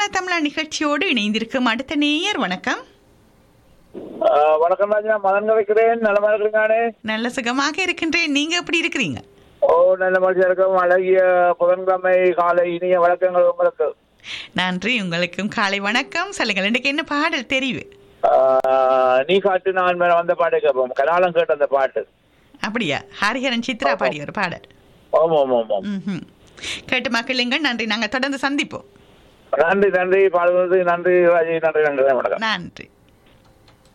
தமிழா நிகழ்ச்சியோடு இணைந்திருக்கும் அடுத்த நேயர் வணக்கம் ஆஹ் வணக்கம் ராஜா மதன் கலைக்கிறேன் நலமா இருக்கிறீங்கானே நல்ல சுகமாக இருக்கின்றேன் நீங்க எப்படி இருக்கிறீங்க ஓ நல்ல மனுஷன் இருக்கும் அழகிய புதன்கிழமை காலை இனிய வழக்கங்கள் உங்களுக்கு நன்றி உங்களுக்கும் காலை வணக்கம் சொல்லுங்கள் எனக்கு என்ன பாடல் தெரிவு ஆஹ் நீ காட்டு நான் மேல வந்த பாட்டு கேட்போம் கனாலம் கேட்ட அந்த பாட்டு அப்படியா ஹரிஹரன் சித்ரா பாடிய ஒரு பாடல் ஆமா ஆமா ஆமா ம்ஹும். கேட்டு மக்களுங்கள் நன்றி நாங்க தொடர்ந்து சந்திப்போம் நன்றி நன்றி பாடுவது நன்றி ராஜி நன்றி நன்றி வணக்கம் நன்றி